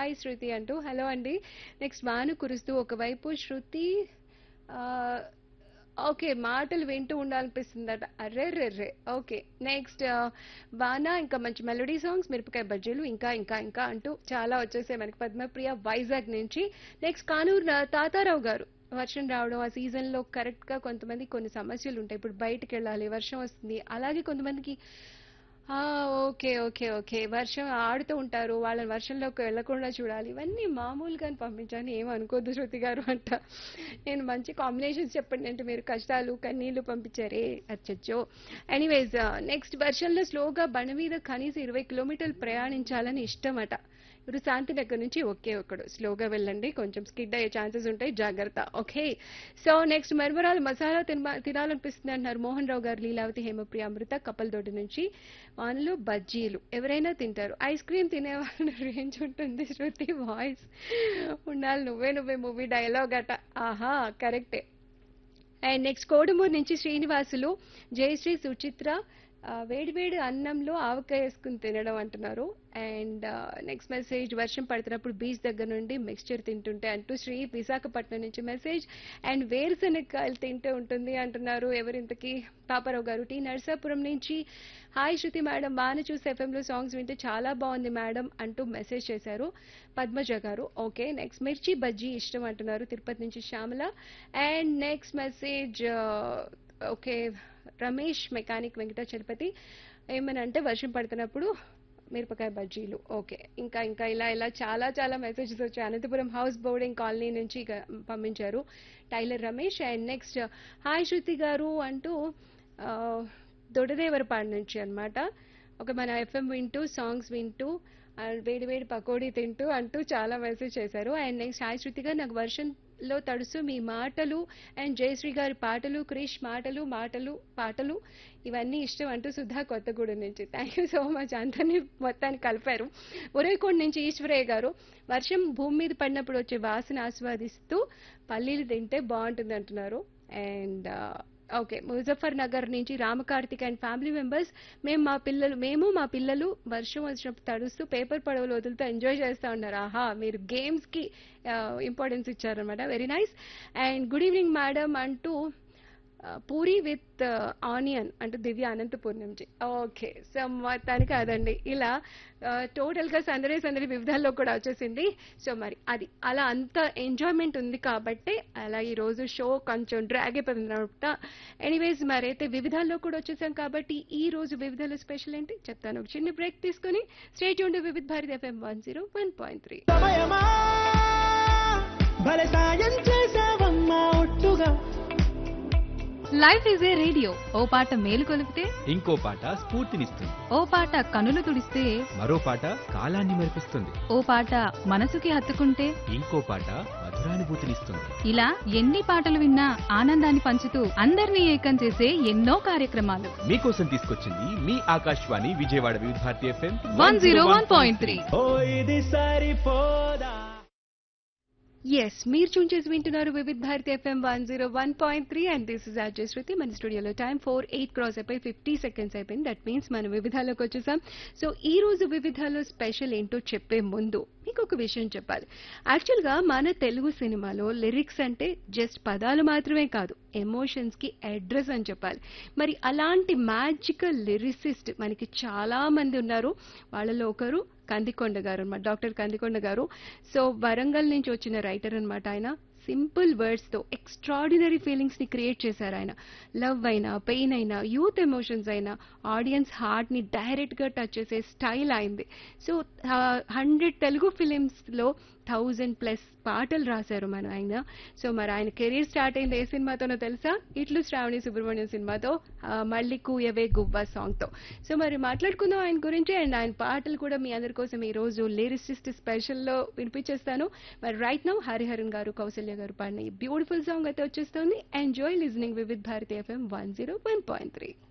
hi శృతి అంటూ hello అండి next వాను కురుస్తూ ఒకవైపు శృతి ఆ, ఓకే మాటలు వింటూ ఉండాలనిపిస్తుందట అర్రే రెర్రే ఓకే నెక్స్ట్ వానా ఇంకా మంచి మెలోడీ సాంగ్స్ మిరపకాయ బజ్జీలు ఇంకా ఇంకా ఇంకా అంటూ చాలా వచ్చేసాయి మనకి పద్మప్రియ వైజాగ్ నుంచి నెక్స్ట్ కానూరు నా- తాతారావు గారు వర్షం రావడం ఆ సీజన్లో కరెక్ట్గా కొంతమంది కొన్ని సమస్యలు ఉంటాయి ఇప్పుడు బయటకు వెళ్ళాలి వర్షం వస్తుంది అలాగే కొంతమందికి ఆ, ఓకే ఓకే ఓకే వర్షం ఆడుతూ ఉంటారు వాళ్ళని వర్షంలోకి వెళ్లకుండా చూడాలి ఇవన్నీ మామూలుగా పంపించాను ఏం అనుకోద్దు శృతి గారు అంట నేను మంచి కాంబినేషన్స్ చెప్పండి అంటే మీరు కష్టాలు కన్నీళ్లు పంపించారే అచ్చచ్చో ఎనీవేస్ నెక్స్ట్ వర్షంలో స్లోగా బండి మీద కనీసం ఇరవై కిలోమీటర్లు ప్రయాణించాలని ఇష్టమట ఇప్పుడు శాంతినగర్ నుంచి ఒకే ఒక్కడు స్లోగా వెళ్ళండి కొంచెం స్కిడ్ అయ్యే ఛాన్సెస్ ఉంటాయి జాగ్రత్త ఓకే సో నెక్స్ట్ మరమరాలు మసాలా తిన తినాలనిపిస్తుంది అంటున్నారు మోహన్ రావు గారు లీలావతి హేమప్రియ అమృత కప్పలతోటి నుంచి వానలు బజ్జీలు ఎవరైనా తింటారు ఐస్ క్రీమ్ తినేవాళ్ళ రేంజ్ ఉంటుంది శృతి వాయిస్ ఉండాలి నువ్వే నువ్వే మూవీ డైలాగ్ అట ఆహా కరెక్టే అండ్ నెక్స్ట్ కోడుమూరు నుంచి శ్రీనివాసులు జయశ్రీ సుచిత్ర ఆ, వేడివేడి అన్నంలో ఆవకాయ వేసుకుని తినడం అంటున్నారు అండ్ నెక్స్ట్ మెసేజ్ వర్షం పడుతున్నప్పుడు బీచ్ దగ్గర నుండి మిక్స్చర్ తింటుంటే అంటూ శ్రీ విశాఖపట్నం నుంచి మెసేజ్ అండ్ వేరుశనగకాయలు తింటూ ఉంటుంది అంటున్నారు ఎవరింతకి పాపారావు గారు టీ నర్సాపురం నుంచి హాయ్ శృతి మేడం బాగా చూసి ఎఫ్ఎంలో సాంగ్స్ వింటే చాలా బాగుంది మేడం అంటూ మెసేజ్ చేశారు పద్మజ గారు ఓకే నెక్స్ట్ మిర్చి బజ్జీ ఇష్టం అంటున్నారు తిరుపతి నుంచి Shyamala and next message okay Ramesh mechanic Venkatachalapathi ఏమని అంటే వర్షం పడుతున్నప్పుడు మిరపకాయ బజ్జీలు ఓకే ఇంకా ఇంకా ఇలా ఇలా చాలా చాలా మెసేజెస్ వచ్చాయి అనంతపురం హౌస్ బోర్డింగ్ కాలనీ నుంచి ఇక పంపించారు tailor Ramesh and next hi Shruti garu అంటూ ఆ, దొడదేవరపాడు నుంచి అన్నమాట ఒక మన ఎఫ్ఎం వింటూ సాంగ్స్ వింటూ అండ్ వేడి వేడి పకోడీ తింటూ అంటూ చాలా మెసేజ్ చేశారు అండ్ నెక్స్ట్ హాయ్ శృతి గారు నాకు వర్షంలో తడుస్తూ మీ మాటలు అండ్ జయశ్రీ గారి పాటలు క్రిష్ మాటలు మాటలు పాటలు ఇవన్నీ ఇష్టం అంటూ సుధా కొత్తగూడెం నుంచి థ్యాంక్ యూ సో మచ్ అందరినీ మొత్తాన్ని కలిపారు ఉరేకోడ్ నుంచి ఈశ్వరయ్య గారు వర్షం భూమి మీద పడినప్పుడు వచ్చే వాసన ఆస్వాదిస్తూ పల్లీలు తింటే బాగుంటుంది అంటున్నారు అండ్ ఓకే ముజఫర్ నగర్ నుంచి రామకార్తిక్ అండ్ ఫ్యామిలీ మెంబర్స్ మేము మా పిల్లలు మేము మా పిల్లలు వర్షం వచ్చినప్పుడు తడుస్తూ పేపర్ పడవలు వదులుతూ ఎంజాయ్ చేస్తూ ఉన్నారు ఆహా మీరు గేమ్స్ కి ఇంపార్టెన్స్ ఇచ్చారనమాట very nice and good evening madam అంటూ ఆ, పూరి విత్ ఆనియన్ అంటూ దివ్య అనంతపూర్ నుంచి ఓకే సో మొత్తానికి అదండి ఇలా టోటల్ గా సందడి సందడి వివిధాల్లో కూడా వచ్చేసింది సో మరి అది అలా అంత ఎంజాయ్మెంట్ ఉంది కాబట్టి అలా ఈ రోజు షో కొంచెం డ్రాగ్ అయిపోతుంది అనమాట ఎనీవేస్ మరైతే వివిధాల్లో కూడా వచ్చేసాం కాబట్టి ఈ రోజు వివిధాలో స్పెషల్ ఏంటి చెప్తాను ఒక చిన్న బ్రేక్ తీసుకొని స్టేట్ ఉండే Vividha Bharati FM one zero one point three సమయమా భలే సాయం చేసావమ్మా ఒట్టుగా లైఫ్ ఈజ్ ఏ రేడియో ఓ పాట మేలు కొలిపితే ఇంకో పాట స్ఫూర్తినిస్తుంది ఓ పాట కనులు తుడిస్తే మరో పాట కాలాన్ని మరిపిస్తుంది ఓ పాట మనసుకి హత్తుకుంటే ఇంకో పాట మధురానుభూతినిస్తుంది ఇలా ఎన్ని పాటలు విన్నా ఆనందాన్ని పంచుతూ అందరినీ ఏకం చేసే ఎన్నో కార్యక్రమాలు మీకోసం తీసుకొచ్చింది మీ Akashvani Vijayawada Vividha Bharati FM one zero one point three ఓ ఇది సరిపోదా ఎస్ మీరు చూన్ చేసి వింటున్నారు Vividh Bharati FM one zero one point three and this is RJ Shruti మన స్టూడియోలో టైం ఫోర్ ఎయిట్ క్రాస్ అయిపోయి ఫిఫ్టీ సెకండ్స్ అయిపోయింది దట్ మీన్స్ మనం వివిధాలోకి వచ్చేసాం సో ఈ రోజు వివిధాలో స్పెషల్ ఏంటో చెప్పే ముందు మీకు ఒక విషయం చెప్పాలి యాక్చువల్గా మన తెలుగు సినిమాలో లిరిక్స్ అంటే జస్ట్ పదాలు మాత్రమే కాదు ఎమోషన్స్ కి అడ్రస్ అని చెప్పాలి మరి అలాంటి మ్యాజికల్ లిరిసిస్ట్ మనకి చాలా మంది ఉన్నారు వాళ్ళలో ఒకరు కందికొండ గారు అనమాట డాక్టర్ కందికొండ గారు సో వరంగల్ నుంచి వచ్చిన రైటర్ అన్నమాట ఆయన సింపుల్ వర్డ్స్ తో ఎక్స్ట్రాడినరీ ఫీలింగ్స్ ని క్రియేట్ చేశారు ఆయన లవ్ అయినా పెయిన్ అయినా యూత్ ఎమోషన్స్ అయినా ఆడియన్స్ హార్ట్ ని డైరెక్ట్ గా టచ్ చేసే స్టైల్ అయింది సో హండ్రెడ్ తెలుగు ఫిలిమ్స్ లో థౌజండ్ ప్లస్ పాటలు రాశారు మన ఆయన సో మరి ఆయన కెరీర్ స్టార్ట్ అయింది ఏ సినిమాతోనో తెలుసా ఇట్లు శ్రావణి సుబ్రహ్మణ్యం సినిమాతో ఆ, మళ్ళీ కూయవే గువ్వా సాంగ్ తో సో మరి మాట్లాడుకుందాం ఆయన గురించి అండ్ ఆయన పాటలు కూడా మీ అందరి కోసం ఈ రోజు లిరిసిస్ట్ స్పెషల్ లో వినిపించేస్తాను మరి రైట్ నౌ హరిహరన్ గారు కౌసల్య గారు పాడిన ఈ బ్యూటిఫుల్ సాంగ్ అయితే వచ్చేస్తుంది enjoy listening Vividh Bharati FM one zero one point three